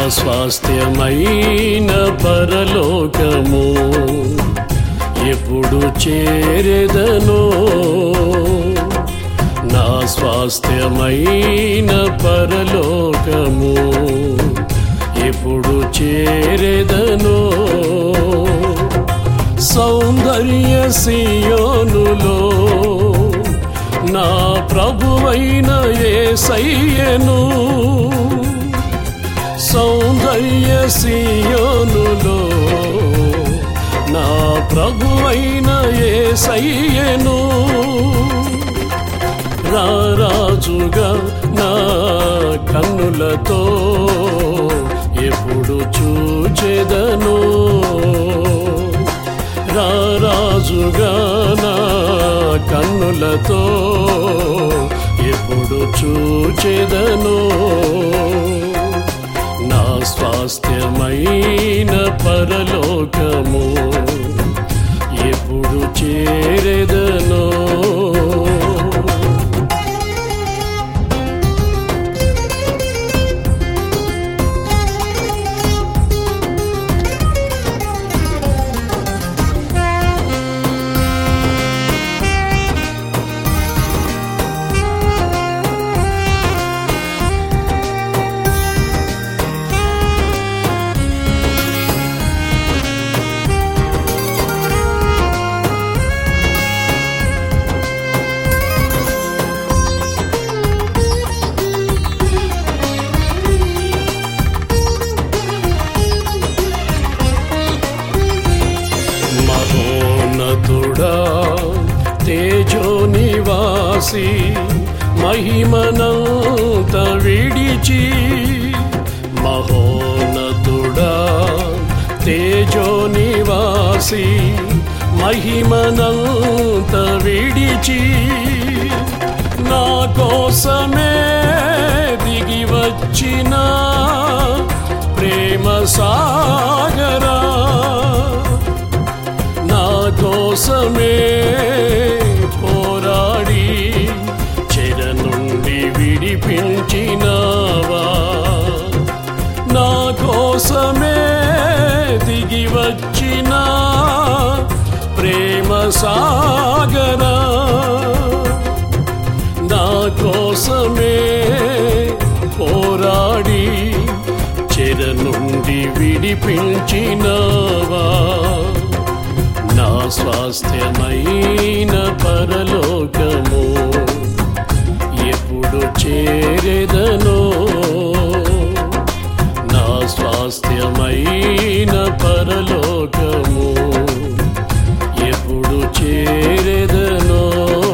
స్వాస్థ్యమైన పరలోకము ఎప్పుడు చేరెదనో నా స్వాస్థ్యమైన పరలోకము ఎప్పుడు చేరెదనో సౌందర్య సియోనులో నా ప్రభువైన యేసయ్యను సౌందర్య సియోనులో నా ప్రభువైన యేసయ్యను రారాజుగా నా కన్నులతో ఎప్పుడు చూచెదను రారాజుగా నా కన్నులతో ఎప్పుడు చూచెదను నా స్వాస్థ్యమైన పరలోకము ఎప్పుడు చేరెదనో మహోన్నతుడా తేజో నివాసి మహిమనంత విడిచి మహోన్నతుడా తేజో నివాసి మహిమనంత విడిచి నా కోసమే దిగి వచ్చిన ప్రేమ సాగరా నా కోసమే పోరాడి చెర నుండి విడిపించినావా నా కోసమే దిగి వచ్చిన ప్రేమ సాగరా నా కోసమే పోరాడి చెర నుండి విడిపించినావా నా స్వాస్థ్యమైన పరలోకము ఎప్పుడు చేరెదనో నా స్వాస్థ్యమైన పరలోకము ఎప్పుడు చేరెదనో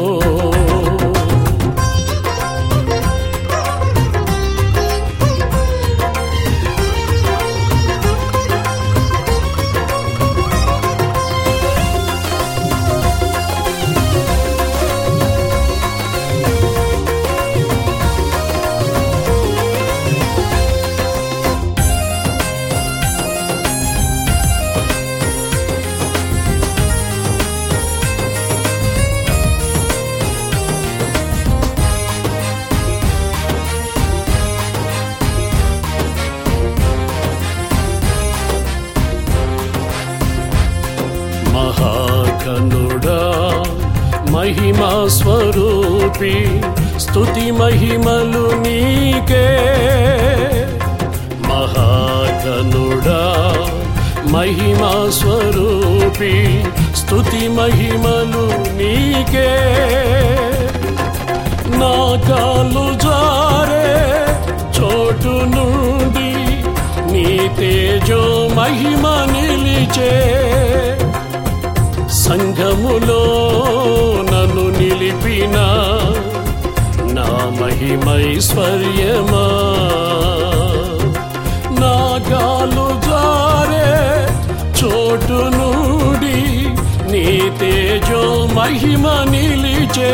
మహాకనుడా మహిమా స్వరూపి స్తుతి మహిమలు నీకే మహాకనుడా మహిమా స్వరూపి స్తుతి మహిమలు నీకే నా కాలు జారే చోటు నుండి నీ తేజో మహిమ నిలిచే సంఘములో నన్ను నిలిపిన నా మహిమైశ్వర్యమా నా గాలు జారే చోటు నుండి నీ తేజో మహిమ నిలిచే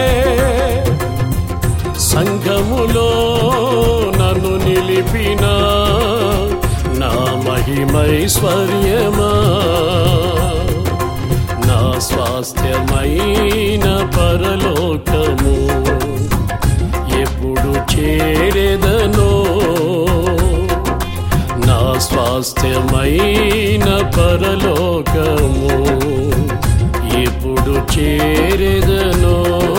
సంఘములో నన్ను నిలిపిన నా మహిమైశ్వర్యమా నా స్వాస్థ్యమైన పరలోకము ఎప్పుడు చేరెదనో నా స్వాస్థ్యమైన పరలోకము ఎప్పుడు చేరెదనో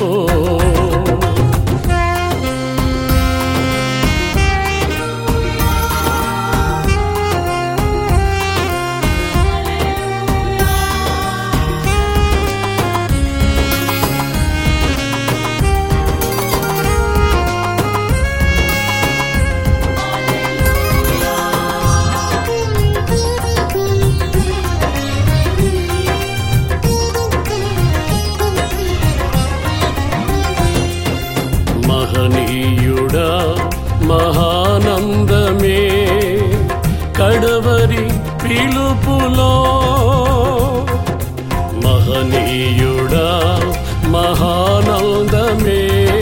మహనీయుడా మహానందమే కడవరి పిలుపులో మహనీయుడా మహానందమే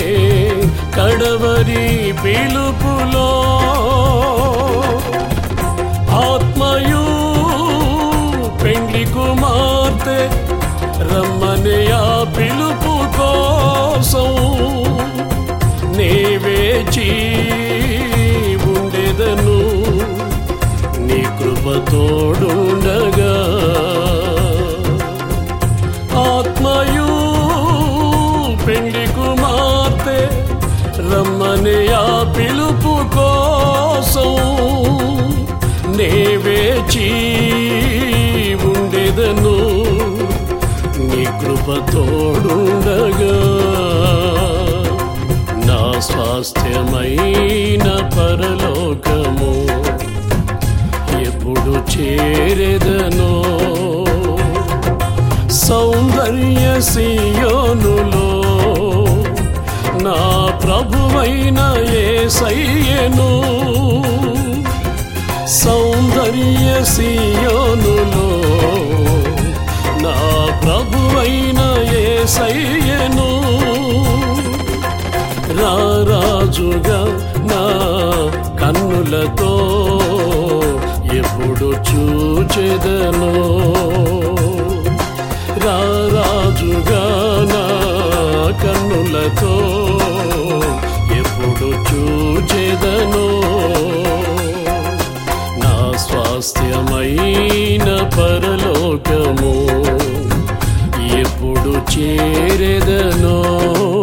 కడవరి పిలుపులో ఆత్మయు పెండ్లి కుమార్తె రమ్మని ఆ పిలుపు కోసం నే వేచి ఉండేదను నీ కృప తోడుండగా ఆత్మయు పెండి కుమార్తె రమ్మని ఆ పిలుపు కోసం నే వేచి ఉండేదను నీ కృప తోడుండగా నా స్వాస్థ్యమైన పరలోకము ఎప్పుడు చేరెదనో సౌందర్య సియోనులో నా ప్రభువైన ఏసయ్యను సౌందర్య సియోనులో నా ప్రభువైన ఏసయ్యను రారాజుగా నా కన్నులతో ఎప్పుడు చూచెదను రారాజుగా నా కన్నులతో ఎప్పుడు చూచెదను నా స్వాస్థ్యమైన పరలోకము ఎప్పుడు చేరెదనో